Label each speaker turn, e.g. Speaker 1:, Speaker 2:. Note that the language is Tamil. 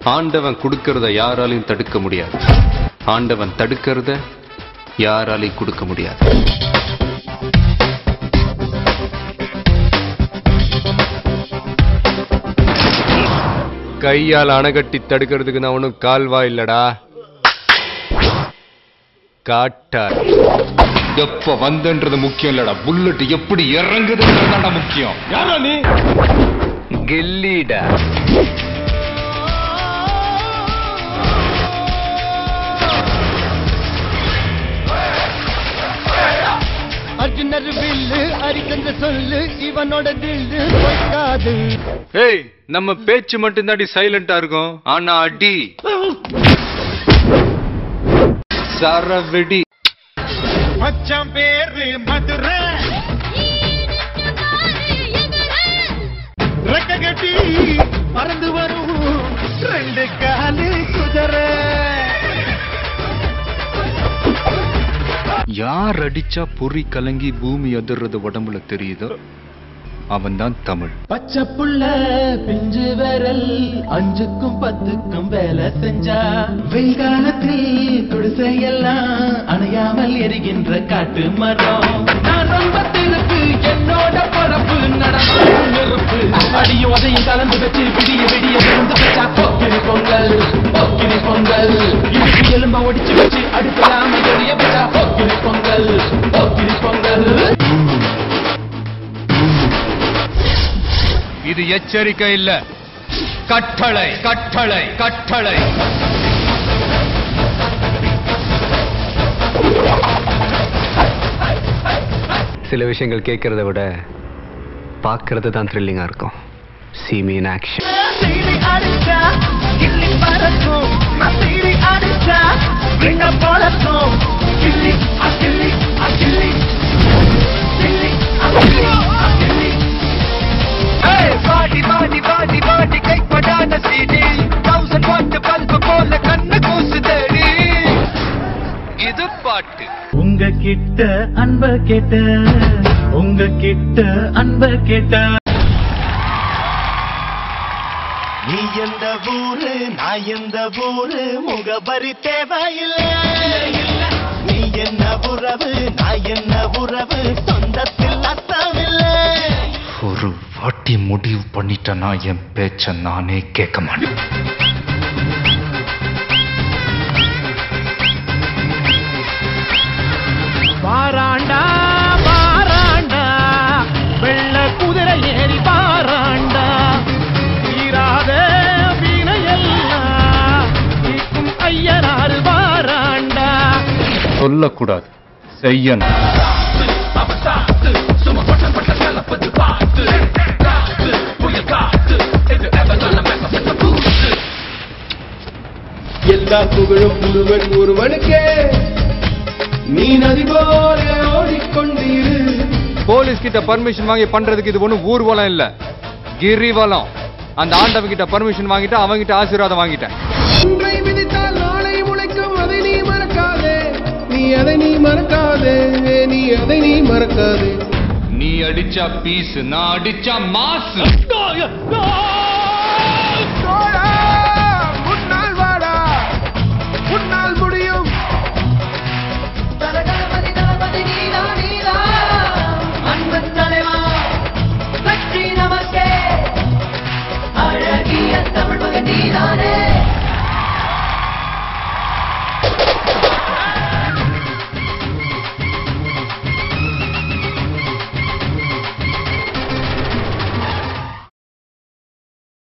Speaker 1: ஆண்டவன் கொடுக்கறத யாராலையும் தடுக்க முடியாது ஆண்டவன் தடுக்கிறத யாராலையும் கொடுக்க முடியாது கையால் அணைகட்டி தடுக்கிறதுக்கு நான் ஒன்றும் கால்வா இல்லடா காட்டார் எப்ப வந்தன்றது முக்கியம் இல்லடா புல்லட் எப்படி இறங்குதுன்றதுதான்டா முக்கியம்
Speaker 2: யாரா நீ
Speaker 1: கில்லிடா
Speaker 3: அர்ஜுனர் வில்லு அரிச்சந்திர சொல்லு இவனோட தில்லு பொய்க்காது
Speaker 1: ஏய் நம்ம பேச்சு மட்டும் தாண்டி சைலண்டா இருக்கும் ஆனா அடி சரவெடி
Speaker 2: மச்சான் பேரு மதுரை ரெக்க கட்டி பறந்து வரும் ரெண்டு காலு குதிரை
Speaker 1: யார் அடிச்சா பொறி கலங்கி பூமி அதிர்றது உடம்புல தெரியுதோ அவன்தான் தமிழ்
Speaker 3: பச்சை புள்ள பிஞ்சு விரல் அஞ்சுக்கும் பத்துக்கும் வேலை செஞ்சா வெயில்காலத்தில் குடிசையெல்லாம் அணையாமல் எரிகின்ற காட்டு மரம் நான் ரொம்ப திருப்பு என்னோட பரப்பு நடந்து நெருப்பு அடியும் அதையும் கலந்து வச்சு விடிய விடிய விழுந்து வச்சா போக்கிரி பொங்கல் போக்கிரி பொங்கல் இடுப்பு எலும்ப ஒடிச்சு வச்சு அடுப்படாம எரிய வச்சா போக்கிரி பொங்கல் போக்கிரி பொங்கல்
Speaker 1: இது எச்சரிக்கை இல்ல கட்டளை கட்டளை கட்டளை சில விஷயங்கள் கேட்கறத விட பார்க்கறது தான் த்ரில்லிங்கா இருக்கும் சீமி இன் ஆக்ஷன்
Speaker 3: சீறி அடிச்சா கிள்ளி பறக்கும் சீறி அடிச்சா விண்ண பழக்கும் கிள்ளி அக்கிள்ளி அக்கிள்ளி கிள்ளி அக்கிள்ளி அக்கிள்ளி பாடி பாடி பாடி பாடி கைப்படாத சீடி தௌசண்ட் வாட் பல்பு போல கண்ணு கூசுதடி
Speaker 1: இது பாட்டு
Speaker 3: உங்க கிட்ட அன்ப கேட்ட உங்க கிட்ட அன்ப கேட்ட நீ எந்த ஊரு நான் எந்த ஊரு முகபரி தேவையில்லை நீ என்ன உறவு நான் என்ன உறவு சொந்தத்தில் அர்த்தமில்லை
Speaker 1: ஒரு வாட்டி முடிவு பண்ணிட்டேன்னா என் பேச்ச நானே கேட்க மாட்டேன்
Speaker 3: பாராண்டா பாராண்டா வெள்ள குதிரை ஏறி பாராண்டா தீராத வீணையெல்லாம் தீக்கும் ஐயனாறு பாராண்டா
Speaker 1: சொல்லக்கூடாது செய்யணும்
Speaker 2: எல்லா புகழும் ஒருவன் ஒருவனுக்கே நீ நதி போல ஓடிக்கொண்டிரு
Speaker 1: போலீஸ் கிட்ட பர்மிஷன் வாங்கி பண்றதுக்கு இது ஒண்ணும் ஊர்வலம் இல்ல கிரிவலம் அந்த ஆண்டவன் கிட்ட பர்மிஷன் வாங்கிட்டு அவங்கிட்ட ஆசீர்வாதம் வாங்கிட்டேன்
Speaker 2: ஒன்றை விதித்தால் நாளை முளைக்கும் அதை நீ மறக்காதே நீ அதை நீ மறக்காதே நீ அதை நீ மறக்காதே
Speaker 1: நீ அடிச்சா பீஸ் நான் அடிச்சா மாசு